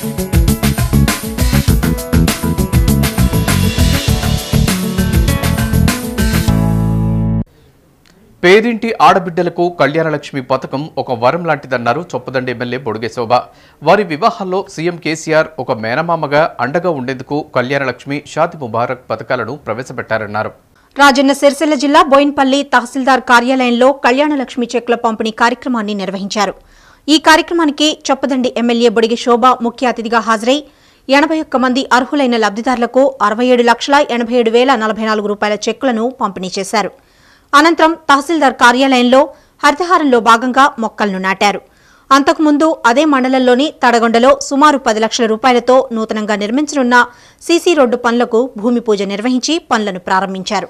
పేరింటి ఆడబిడ్డలకు కళ్యాణలక్ష్మి పథకం ఒక వరం లాంటిదన్నారు చొప్పదండి ఎమ్మెల్యే బొడుగే శోభ వారి వివాహాల్లో సీఎం కేసీఆర్ ఒక మేనమామగా అండగా ఉండేందుకు కళ్యాణలక్ష్మి షాది ముబారక్ పథకాలను ప్రవేశపెట్టారన్నారు రాజన్న సిరిసిల్ల జిల్లా బోయిన్పల్లి తహసీల్దార్ కార్యాలయంలో కళ్యాణలక్ష్మి చెక్ల పంపిణీ కార్యక్రమాన్ని నిర్వహించారు ఈ కార్యక్రమానికి చొప్పదండి ఎమ్మెల్యే బొడిగి శోభ ముఖ్య అతిథిగా హాజరై ఎనభై ఒక్క మంది అర్హులైన లబ్దిదారులకు అరవై ఏడు లక్షల ఎనభై ఏడు వేల నలభై నాలుగు రూపాయల చెక్కులను పంపిణీ చేశారు అనంతరం తహసీల్దార్ కార్యాలయంలో హరితహారంలో భాగంగా మొక్కలను నాటారు అంతకుముందు అదే మండలంలోని తడగొండలో సుమారు పది లక్షల రూపాయలతో నూతనంగా నిర్మించనున్న సీసీ రోడ్డు పనులకు భూమి పూజ నిర్వహించి పనులను ప్రారంభించారు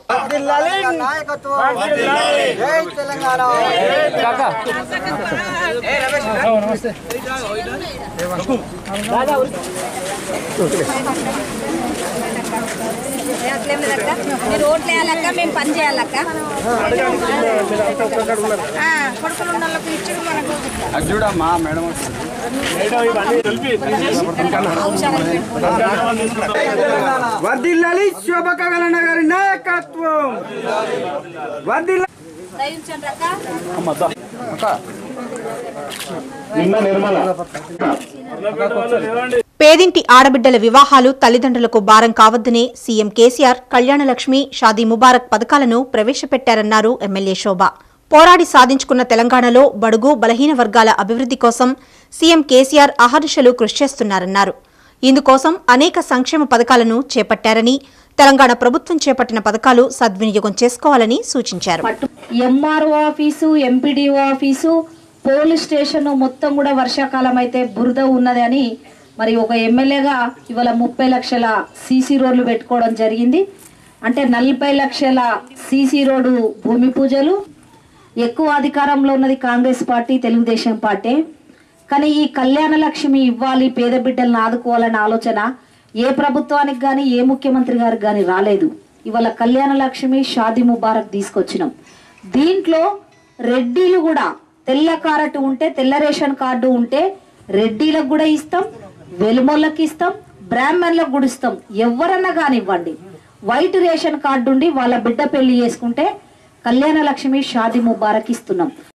జై తెలంగాణ అట్లేం లేదక్క మీరు ఓట్లు వేయాలక్క మేము పని చేయాలక్క ఆ, కొడుకులు ఉన్న వాళ్ళకు ఇచ్చుడు మనకు చూడమ్మా మేడం వర్దిల్లాలి శోభకగలన గారి నాయకత్వం వర్దిల్ల దయించండి అక్క పేదింటి ఆడబిడ్డల వివాహాలు తల్లిదండ్రులకు భారం కావద్దని సీఎం కేసీఆర్ కళ్యాణలక్ష్మి షాదీ ముబారక్ పథకాలను ప్రవేశపెట్టారన్నారు ఎమ్మెల్యే శోభ పోరాడి సాధించుకున్న తెలంగాణలో బడుగు బలహీన వర్గాల అభివృద్ధి కోసం సీఎం కేసీఆర్ అహర్నిశలు కృషి చేస్తున్నారన్నారు ఇందుకోసం అనేక సంక్షేమ పథకాలను చేపట్టారని తెలంగాణ ప్రభుత్వం చేపట్టిన పథకాలు సద్వినియోగం చేసుకోవాలని సూచించారు MRO office MPDO office police station మొత్తం కూడా వర్షాకాలం అయితే బురద ఉన్నది అని మరి ఒక ఎమ్మెల్యేగా ఇవాళ ముప్పై లక్షల సీసీ రోడ్లు పెట్టుకోవడం జరిగింది అంటే నలభై లక్షల సీసీ రోడ్డు భూమి పూజలు ఎక్కువ అధికారంలో ఉన్నది కాంగ్రెస్ పార్టీ తెలుగుదేశం పార్టీ కానీ ఈ కళ్యాణ లక్ష్మి ఇవ్వాలి పేద బిడ్డలను ఆదుకోవాలనే ఆలోచన ఏ ప్రభుత్వానికి కానీ ఏ ముఖ్యమంత్రి గారికి కానీ రాలేదు ఇవాళ కళ్యాణ లక్ష్మి షాది ముబారక్ తీసుకొచ్చినాం దీంట్లో రెడ్డిలు కూడా తెల్ల కారట్ ఉంటే తెల్ల రేషన్ కార్డు ఉంటే రెడ్డిలకు కూడా ఇస్తాం వెలుమోళ్ళకి ఇస్తాం బ్రాహ్మణులకు కూడా ఇస్తాం ఎవరన్నా కానివ్వండి వైట్ రేషన్ కార్డు ఉండి వాళ్ళ బిడ్డ పెళ్లి చేసుకుంటే కళ్యాణ లక్ష్మి షాది ముబారక్ ఇస్తున్నాం